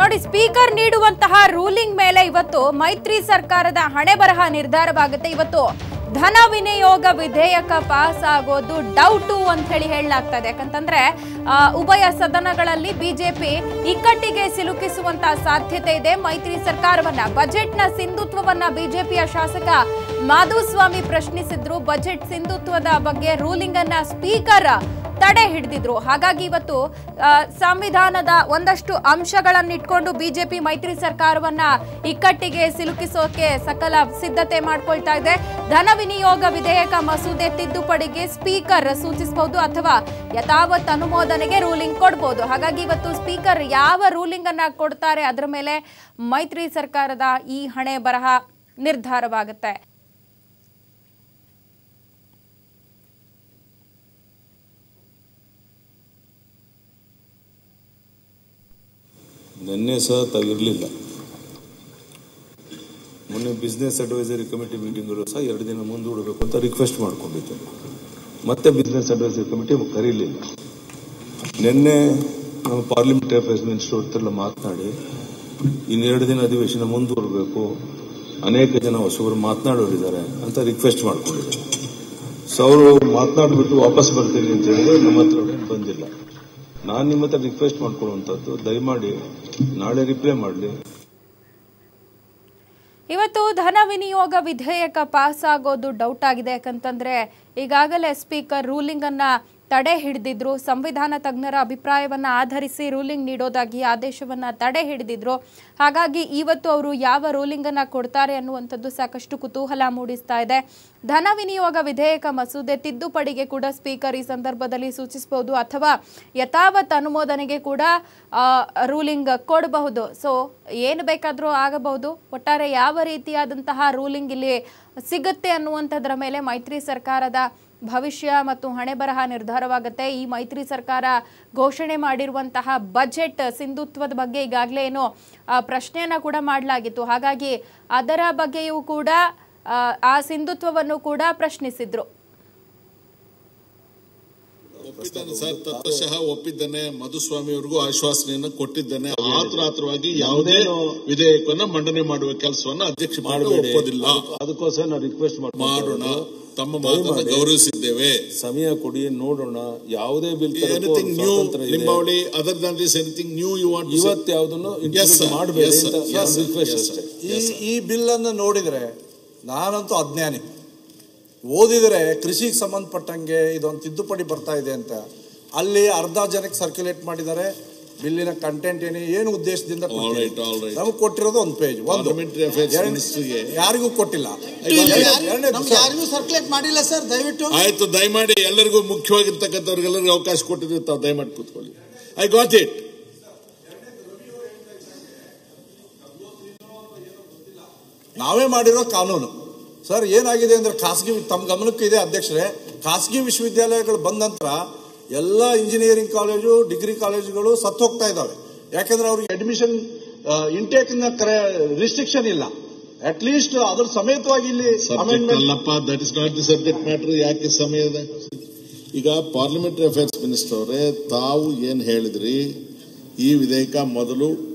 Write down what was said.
ನೋಡಿ ಸ್ಪೀಕರ್ ನೀಡುವಂತಹ ರೂಲಿಂಗ್ ಮೇಲೆ ಇವತ್ತು ಮೈತ್ರಿ ಸರ್ಕಾರದ ಹಣೆ ಬರಹ ನಿರ್ಧಾರವಾಗುತ್ತೆ ಇವತ್ತು ಧನ ವಿನಿಯೋಗ ವಿಧೇಯಕ ಪಾಸ್ ಆಗೋದು ಡೌಟು ಅಂತ ಹೇಳಿ ಹೇಳಲಾಗ್ತಾ ಇದೆ ಯಾಕಂತಂದ್ರೆ ಆ, ಉಭಯ ಸದನಗಳಲ್ಲಿ ಬಿಜೆಪಿ ಇಕ್ಕಟ್ಟಿಗೆ ಸಿಲುಕಿಸುವಂತಹ ಸಾಧ್ಯತೆ ಇದೆ ಮೈತ್ರಿ ಸರ್ಕಾರವನ್ನ ಬಜೆಟ್ನ ಸಿಂಧುತ್ವವನ್ನ ಬಿಜೆಪಿಯ ಶಾಸಕ ಮಾಧುಸ್ವಾಮಿ ಪ್ರಶ್ನಿಸಿದ್ರು ಬಜೆಟ್ ಸಿಂಧುತ್ವದ ಬಗ್ಗೆ ರೂಲಿಂಗ್ ಅನ್ನ ಸ್ಪೀಕರ್ ತಡೆ ಹಿಡಿದಿದ್ರು ಹಾಗಾಗಿ ಇವತ್ತು ಆ, ಸಂವಿಧಾನದ ಒಂದಷ್ಟು ಅಂಶಗಳನ್ನಿಟ್ಕೊಂಡು ಬಿಜೆಪಿ ಮೈತ್ರಿ ಸರ್ಕಾರವನ್ನ ಇಕ್ಕಟ್ಟಿಗೆ ಸಿಲುಕಿಸೋಕೆ ಸಕಲ ಸಿದ್ಧತೆ ಮಾಡ್ಕೊಳ್ತಾ ಇದೆ ಧನ ವಿನಿಯೋಗ ವಿಧೇಯಕ ಮಸೂದೆ ತಿದ್ದುಪಡಿಗೆ ಸ್ಪೀಕರ್ ಸೂಚಿಸಬಹುದು ಅಥವಾ ಯಥಾವತ್ ಅನುಮೋದನೆಗೆ ರೂಲಿಂಗ್ ಕೊಡಬಹುದು ಹಾಗಾಗಿ ಇವತ್ತು ಸ್ಪೀಕರ್ ಯಾವ ರೂಲಿಂಗ್ ಅನ್ನ ಕೊಡ್ತಾರೆ ಅದರ ಮೇಲೆ ಮೈತ್ರಿ ಸರ್ಕಾರದ ಈ ಹಣೆ ಬರಹ ನಿರ್ಧಾರವಾಗುತ್ತೆ ನಿನ್ನೆ ಸಹ ತಾವಿರಲಿಲ್ಲ ಮೊನ್ನೆ ಬಿಸ್ನೆಸ್ ಅಡ್ವೈಸರಿ ಕಮಿಟಿ ಮೀಟಿಂಗ್ಗಳು ಸಹ ಎರಡು ದಿನ ಮುಂದೂಡಬೇಕು ಅಂತ ರಿಕ್ವೆಸ್ಟ್ ಮಾಡ್ಕೊಂಡಿದ್ದೆ ಮತ್ತೆ ಬಿಸ್ನೆಸ್ ಅಡ್ವೈಸರಿ ಕಮಿಟಿ ಕರೀಲಿಲ್ಲ ನಿನ್ನೆ ನಮ್ಮ ಪಾರ್ಲಿಮೆಂಟರಿ ಅಫೇರ್ಸ್ ಮಿನಿಸ್ಟರ್ ಹತ್ರೆಲ್ಲ ಮಾತನಾಡಿ ಇನ್ನೆರಡು ದಿನ ಅಧಿವೇಶನ ಮುಂದೂಡಬೇಕು ಅನೇಕ ಜನ ಹೊಸಬರು ಮಾತನಾಡೋರಿದ್ದಾರೆ ಅಂತ ರಿಕ್ವೆಸ್ಟ್ ಮಾಡ್ಕೊಂಡಿದ್ದಾರೆ ಸೊ ಅವರು ಮಾತನಾಡ್ಬಿಟ್ಟು ವಾಪಸ್ ಬರ್ತೀನಿ ಅಂತ ಹೇಳಿದ್ರೆ ನಮ್ಮ ಹತ್ರ ಅವ್ರೇನು ಬಂದಿಲ್ಲ ನಾನು ನಿಮ್ಮ ಹತ್ರ ರಿಕ್ವೆಸ್ಟ್ ಮಾಡ್ಕೊಳ್ಳುವಂಥದ್ದು ದಯಮಾಡಿ ನಾಳೆ ರಿಪ್ಲೈ ಮಾಡಲಿ ಇವತ್ತು ಧನ ವಿನಿಯೋಗ ವಿಧೇಯಕ ಪಾಸ್ ಆಗೋದು ಡೌಟ್ ಆಗಿದೆ ಯಾಕಂತಂದ್ರೆ ಈಗಾಗಲೇ ಸ್ಪೀಕರ್ ರೂಲಿಂಗ್ ಅನ್ನ ತಡೆ ಹಿಡಿದಿದ್ರು ಸಂವಿಧಾನ ತಜ್ಞರ ಅಭಿಪ್ರಾಯವನ್ನ ಆಧರಿಸಿ ರೂಲಿಂಗ್ ನೀಡೋದಾಗಿ ಆದೇಶವನ್ನ ತಡೆ ಹಿಡಿದಿದ್ರು ಹಾಗಾಗಿ ಇವತ್ತು ಅವರು ಯಾವ ರೂಲಿಂಗ್ ಅನ್ನ ಕೊಡ್ತಾರೆ ಅನ್ನುವಂಥದ್ದು ಸಾಕಷ್ಟು ಕುತೂಹಲ ಮೂಡಿಸ್ತಾ ಇದೆ ಧನ ವಿನಿಯೋಗ ವಿಧೇಯಕ ಮಸೂದೆ ತಿದ್ದುಪಡಿಗೆ ಕೂಡ ಸ್ಪೀಕರ್ ಈ ಸಂದರ್ಭದಲ್ಲಿ ಸೂಚಿಸಬಹುದು ಅಥವಾ ಯಥಾವತ್ ಅನುಮೋದನೆಗೆ ಕೂಡ ರೂಲಿಂಗ್ ಕೊಡಬಹುದು ಸೊ ಏನು ಬೇಕಾದರೂ ಆಗಬಹುದು ಒಟ್ಟಾರೆ ಯಾವ ರೀತಿಯಾದಂತಹ ರೂಲಿಂಗ್ ಇಲ್ಲಿ ಸಿಗುತ್ತೆ ಅನ್ನುವಂಥದ್ರ ಮೇಲೆ ಮೈತ್ರಿ ಸರ್ಕಾರದ ಭವಿಷ್ಯ ಮತ್ತು ಹಣೆ ಬರಹ ನಿರ್ಧಾರವಾಗುತ್ತೆ ಈ ಮೈತ್ರಿ ಸರ್ಕಾರ ಘೋಷಣೆ ಮಾಡಿರುವಂತಹ ಬಜೆಟ್ ಸಿಂಧುತ್ವದ ಬಗ್ಗೆ ಈಗಾಗಲೇ ಏನು ಆ, ಪ್ರಶ್ನೆಯನ್ನ ಕೂಡ ಮಾಡಲಾಗಿತ್ತು ಹಾಗಾಗಿ ಅದರ ಬಗ್ಗೆಯೂ ಕೂಡ ಆ, ಆ ಸಿಂಧುತ್ವವನ್ನು ಕೂಡ ಪ್ರಶ್ನಿಸಿದ್ರು ಒಪ್ಪಿದ್ದಾನೆ ಸರ್ ತತ್ವಶಃ ಒಪ್ಪಿದ್ದಾನೆ ಮಧುಸ್ವಾಮಿ ಅವರಿಗೂ ಆಶ್ವಾಸನೆಯನ್ನ ಕೊಟ್ಟಿದ್ದಾನೆ ಆತುರಾತ್ರವಾಗಿ ಯಾವುದೇ ವಿಧೇಯಕವನ್ನ ಮಂಡನೆ ಮಾಡುವ ಕೆಲಸವನ್ನ ಅಧ್ಯಕ್ಷ ಮಾಡಿ ಒಪ್ಪೋದಿಲ್ಲ ಅದಕ್ಕೋಸ್ಕರ ನಾನು ರಿಕ್ವೆಸ್ಟ್ ಮಾಡೋಣ ತಮ್ಮ ಮಾತನ್ನ ಗೌರವಿಸಿದ್ದೇವೆ ಸಮಯ ಕೊಡಿ ನೋಡೋಣ ಯಾವುದೇ bill anything new Limbavali other than this anything new you want ಇವತ್ತು ಯಾವುದನ್ನು Yes, sir. ಮಾಡಬೇಡಿ Yes, ಅಂತ sir. Yes, sir. Request Yes, ಅಷ್ಟೇ sir. ಈ ಈ ಬಿಲ್ ಅನ್ನು ನೋಡಿದ್ರೆ ನಾನಂತೂ ಅಜ್ಞಾನಿ ಓದಿದರೆ ಕೃಷಿಗೆ ಸಂಬಂಧಪಟ್ಟಂಗೆ ಇದೊಂದು ತಿದ್ದುಪಡಿ ಬರ್ತಾ ಇದೆ ಅಂತ ಅಲ್ಲಿ ಅರ್ಧ ಜನಕ್ಕೆ ಸರ್ಕ್ಯುಲೇಟ್ ಮಾಡಿದ್ದಾರೆ ಬಿಲ್ಲಿನ ಕಂಟೆಂಟ್ ಏನು ಏನು ಉದ್ದೇಶದಿಂದ All right, all right. ನಮಗೆ ಕೊಟ್ಟಿರೋದು ಒಂದು ಪೇಜ್ ಒಂದು Parliamentary Affairs ಎರಡ್- Ministry-ಗೆ ಯಾರಿಗೂ ಕೊಟ್ಟಿಲ್ಲ ಎರಡನೇ ನಮ್ಗೆ ಯಾರಿಗೂ ಸರ್ಕ್ಯುಲೇಟ್ ಮಾಡಿಲ್ಲ ಸರ್ ದಯವಿಟ್ಟು ಆಯ್ತು ದಯಮಾಡಿ ಎಲ್ಲರಿಗೂ ಮುಖ್ಯವಾಗಿರ್ತಕ್ಕಂಥವ್ರಿಗೆಲ್ಲರಿಗೂ ಅವಕಾಶ ಕೊಟ್ಟಿದ್ದೀವಿ ತಾವು ದಯಮಾಡಿ ಕೂತ್ಕೊಳ್ಳಿ ಐ ಗಾಟ್ ಇಟ್ ನಾವೇ ಮಾಡಿರೋ ಕಾನೂನು ಸರ್ ಏನಾಗಿದೆ ಅಂದ್ರೆ ಖಾಸಗಿ ತಮ್ಮ ಗಮನಕ್ಕೆ ಇದೆ ಅಧ್ಯಕ್ಷರೇ ಖಾಸಗಿ ವಿಶ್ವವಿದ್ಯಾಲಯಗಳು ಬಂದ ನಂತರ ಎಲ್ಲ ಇಂಜಿನಿಯರಿಂಗ್ ಕಾಲೇಜು ಡಿಗ್ರಿ ಕಾಲೇಜುಗಳು ಸತ್ತು ಹೋಗ್ತಾ ಇದ್ದಾವೆ ಯಾಕಂದ್ರೆ ಅವ್ರಿಗೆ ಅಡ್ಮಿಷನ್ ಇಂಟೇಕ್ ರಿಸ್ಟ್ರಿಕ್ಷನ್ ಇಲ್ಲ ಅಟ್ ಲೀಸ್ಟ್ ಅದ್ರ ಸಮೇತವಾಗಿ ಇಲ್ಲಿ ಸಬ್ಜೆಕ್ಟ್ amendment- ಅಲ್ಲಪ್ಪ that is not the subject matter ಯಾಕೆ ಸಮಯದ ಈಗ ಪಾರ್ಲಿಮೆಂಟರಿ ಅಫೇರ್ಸ್ ಮಿನಿಸ್ಟರ್ ಅವರೇ ತಾವು ಏನ್ ಹೇಳಿದ್ರಿ ಈ ವಿಧೇಯಕ ಮೊದಲು